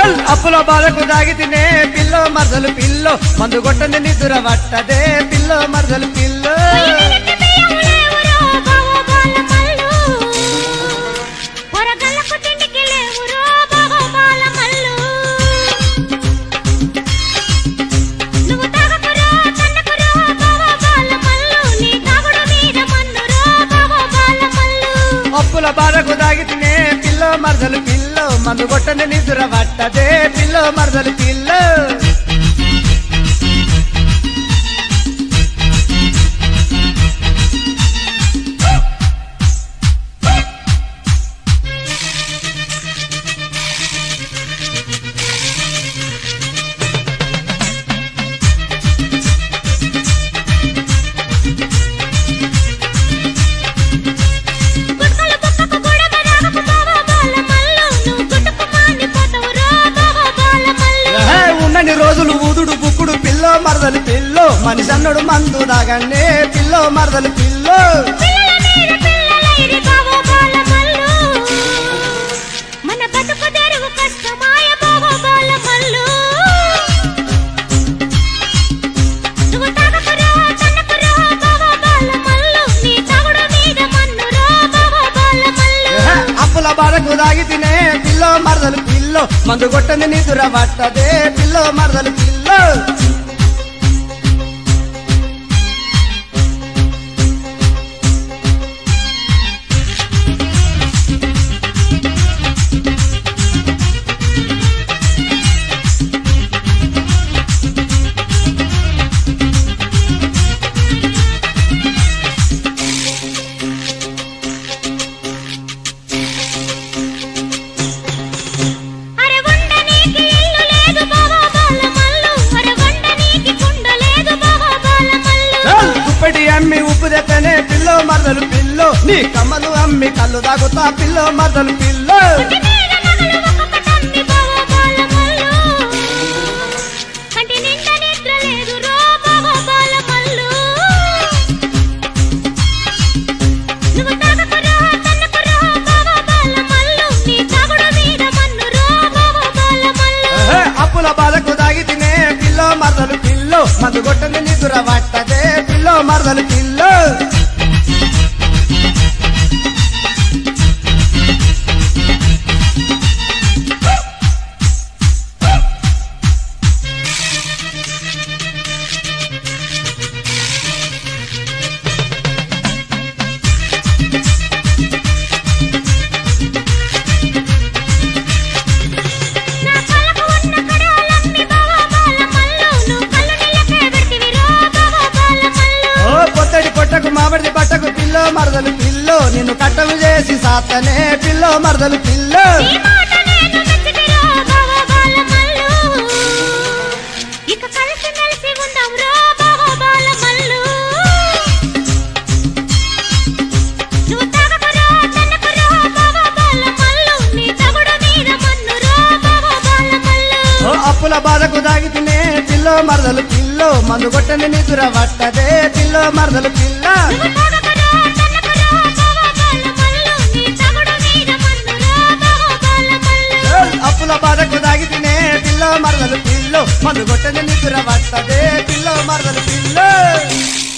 చల్ అప్పుల బాధకు దాగితేనే పిల్లో మరదలు పిల్లో మందు కొట్టని నిద్ర పట్టదే పిల్లో మరదలు పిల్లో పొయ్యిమిదికి బియ్యం లేవురో బావో బాల మల్లు. పొరగళ్ళకు తిండికి లేవురో బావో బాల మల్లు. నువ్వు తాగకురో, తన్నకురో బావో బాల మల్లు. నీ తాగుడు మీద మన్నురో బావో బాల మల్లు. అప్పుల బాధకు దాగితేనే పిల్లో మరదలు పిల్లో మందు కొట్టని నిద్ర పట్టదే పిల్లో మరదలు పిల్లో గుట్కలు బుక్కకు గొడవ రాగకు బావో బాల మల్లు. నువ్వు గుట్టుకు మాండిపోతావురో బావో బాల మల్లు. ఏ, ఉన్నని రోజులు ఊదుడు బుక్కుడు పిల్లో మరదలు పిల్లో మనిషి అన్నడు మందు దాగండే పిల్లో మరదలు పిల్లో పిల్లల మీద పిల్లలైరి బావో బాల మల్లు. మన బతుకు తెరువు కష్టమాయ బావో బాల మల్లు. నువ్వు తాగకురో, తన్నకురో బావో బాల మల్లు. నీ తాగుడు మీద మన్నురో బావో బాల మల్లు. ఏ, అప్పుల బాధకు దాగితేనే పిల్లో మరదలు పిల్లో మందు కొట్టని నిద్ర పట్టదే పిల్లో మరదలు పిల్లో అరె వండనీకి ఇల్లు లేదు బావో బాల మల్లు. అరె వండనీకి కుండ లేదు బావో బాల మల్లు. చల్, దుప్పటి అమ్మి ఉప్పు తెత్తనే పిల్లో మరదలు పిల్లో నీ కమ్మలు అమ్మి కళ్ళు తాగుతా పిల్లో మరదలు పిల్లో కంటి మీద నగలు ఒక్కొక్కటమ్మి బావో బాల మల్లు. కంటి నిండా నిద్ర లేదు రో బావో బాల మల్లు. నువ్వు తాగకురో, తన్నకురో బావో బాల మల్లు. నీ తాగుడు మీద మన్నురో బావో బాల మల్లు. ఏ, అప్పుల బాధకు దాగితేనే పిల్లో మరదలు పిల్లో మందు కొట్టని నిద్ర పట్టదే పిల్లో మరదలు పిల్లో నా కళ్ళకు ఉన్న కడాలమ్మి బావో బాల మల్లు. నువ్వు కళ్ళు నీళ్ళకే పెడితివిరో బావో బాల మల్లు. ఓ పొత్తడి పొట్టకు మామిడి పట్టకు పిల్లో మరదలు పిల్లో నిన్ను కట్టము చేసి సాతనే పిల్లో మరదలు పిల్లో నీ మాట నేను మెచ్చితిరో బావో బాల మల్లు. ఇక కలిసి మెలిసి ఉందాం రో బావో బాల మల్లు. నువ్వు తాగకురో, తన్నకురో బావో బాల మల్లు. నీ తగుడు మీద మన్నురో బావో బాల మల్లు. ఓ అప్పుల బాధకు దాగితేనే పిల్లో మరదలు పిల్లో మందు కొట్టని నిద్ర పట్టదే పిల్లో మరదలు పిల్ల నువ్వు తాగకురో, తన్నకురో బావో బాల మల్లు. నీ తగుడు మీద మన్నురో బావో బాల మల్లు. ఏ, అప్పుల బాధకు దాగితేనే పిల్లో మరదలు పిల్లో మందు కొట్టని నిద్ర పట్టదే పిల్లో మరదలు పిల్లో